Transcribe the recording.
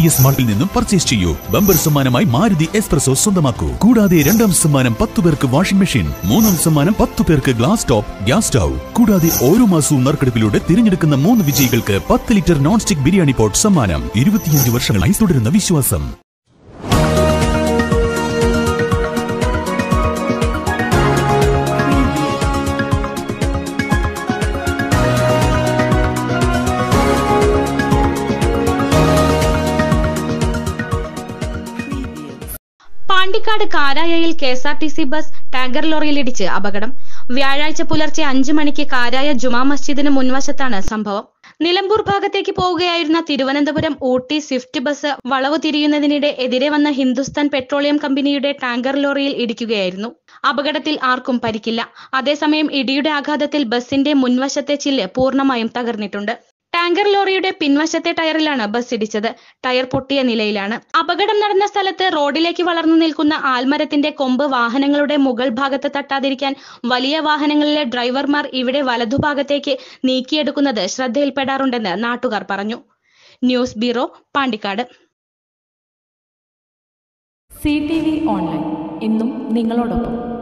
T S മാർട്ടിൽ നിന്നും purchase ചെയ്യൂ bumper സമ്മാനമായി മാരുതി എക്സ്പ്രസോ സ്വന്തമാക്കൂ കൂടാതെ രണ്ടാം സമ്മാനം പത്ത് പേർക്ക് വാഷിംഗ് മെഷീൻ മൂന്നാം സമ്മാനം പത്ത് പേർക്ക് ഗ്ലാസ് ടോപ്പ് ഗ്യാസ് സ്റ്റൗ കൂടാതെ ഓരോ മാസവും നറുക്കെടുപ്പിലൂടെ തിരഞ്ഞെടുക്കുന്ന മൂന്ന് വിജയികൾക്ക് പത്ത് litre non stick biryani pot സമ്മാനം ഇരുപത്തിയഞ്ച് വർഷങ്ങളായി തുടരുന്ന വിശ്വാസം പാണ്ടിക്കാട് കാരായയിൽ K S R T C bus tanker ലോറിയിലിടിച്ച് അപകടം വ്യാഴാഴ്ച പുലർച്ചെ അഞ്ചു മണിക്ക് കാരായ ജുമാ മസ്ജിദിന് മുൻവശത്താണ് സംഭവം നിലമ്പൂർ ഭാഗത്തേക്ക് പോവുകയായിരുന്ന തിരുവനന്തപുരം ഊട്ടി സ്വിഫ്റ്റ് ബസ് വളവ് തിരിയുന്നതിനിടെ എതിരെ വന്ന ഹിന്ദുസ്ഥാൻ പെട്രോളിയം കമ്പനിയുടെ ടാങ്കർ ലോറിയിൽ ഇടിക്കുകയായിരുന്നു അപകടത്തിൽ ആർക്കും പരിക്കില്ല അതേസമയം ഇടിയുടെ ആഘാതത്തിൽ ബസിന്റെ മുൻവശത്തെ ചില്ല് പൂർണ്ണമായും തകർന്നിട്ടുണ്ട് ടാങ്കർ ലോറിയുടെ പിൻവശത്തെ ടയറിലാണ് ബസ് ഇടിച്ചത് ടയർ പൊട്ടിയ നിലയിലാണ് അപകടം നടന്ന സ്ഥലത്ത് റോഡിലേക്ക് വളർന്നു നിൽക്കുന്ന ആൽമരത്തിന്റെ കൊമ്പ് വാഹനങ്ങളുടെ മുകൾ ഭാഗത്ത് തട്ടാതിരിക്കാൻ വലിയ വാഹനങ്ങളിലെ ഡ്രൈവർമാർ ഇവിടെ വലതുഭാഗത്തേക്ക് നീക്കിയെടുക്കുന്നത് ശ്രദ്ധയിൽപ്പെടാറുണ്ടെന്ന് നാട്ടുകാർ പറഞ്ഞു news bureau Pandikkad C T V online ഇന്നും നിങ്ങളോടൊപ്പം